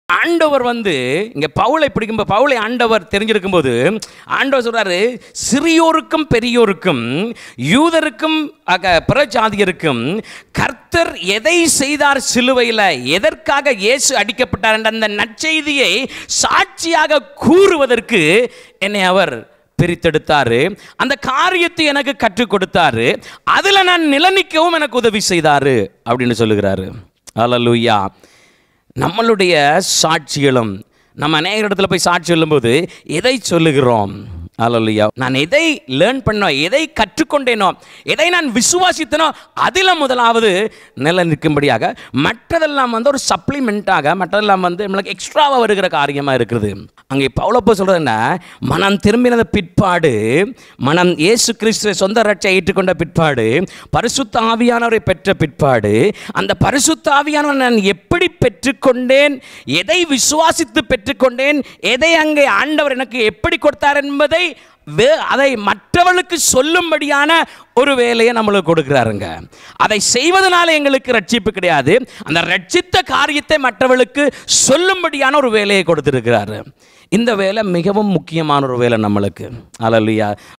ஆண்டவர் வந்து இங்க பவுலை பிடிக்கும்போது பவுலை ஆண்டவர் தெரிஞ்சிருக்கும் போது ஆண்டவர் சொல்றாரு சிறியோருக்கும் பெரியோருக்கும் யூதருக்கும் அக பிரஜாதியருக்கும் கர்த்தர் எதை செய்தார் சிலுவையில் எதற்காக இயேசு அடிக்கப்பட்டார் என்ற அந்த நற்செய்தியை சாட்சியாக கூறுவதற்கு என்னை அவர் பிரித்தெடுத்தாரு அந்த காரியத்தை எனக்கு கற்றுக் கொடுத்தாரு அதில் நான் நிலநிற்கவும் எனக்கு உதவி செய்தாரு அப்படின்னு சொல்லுகிறாரு அல்லூயா நம்மளுடைய சாட்சிகளும் நம்ம அநேக இடத்துல போய் சாட்சி சொல்லும்போது எதை சொல்லுகிறோம் அல்லையா நான் எதை லேர்ன் பண்ணோம் எதை கற்றுக்கொண்டேனோ எதை நான் விசுவாசித்தனோ அதில் முதலாவது நில நிற்கும்படியாக மற்றதெல்லாம் வந்து ஒரு சப்ளிமெண்ட்டாக மற்றதெல்லாம் வந்து நம்மளுக்கு எக்ஸ்ட்ராவாக வருகிற காரியமாக இருக்குது அங்கே பவுலப்போ சொல்கிறது என்ன மனம் திரும்பினது பிற்பாடு மனம் இயேசு கிறிஸ்துவை சொந்த ரட்சை ஏற்றுக்கொண்ட பிற்பாடு பரிசுத்த ஆவியானவரை பெற்ற பிற்பாடு அந்த பரிசுத்த ஆவியானவர் நான் எப்படி பெற்றுக்கொண்டேன் எதை விசுவாசித்து பெற்றுக்கொண்டேன் எதை அங்கே ஆண்டவர் எனக்கு எப்படி கொடுத்தார் என்பதை வே- அதை மற்றவர்களுக்கு சொல்லும்படியான ஒரு வேலையை நம்மளுக்கு கொடுக்குறாருங்க அதை செய்வதனால எங்களுக்கு ரட்சிப்பு கிடையாது அந்த ரட்சித்த காரியத்தை மற்றவர்களுக்கு சொல்லும்படியான ஒரு வேலையை கொடுத்துருக்கிறாரு இந்த வேலை மிகவும் முக்கியமான ஒரு வேலை நம்மளுக்கு அலல்லையா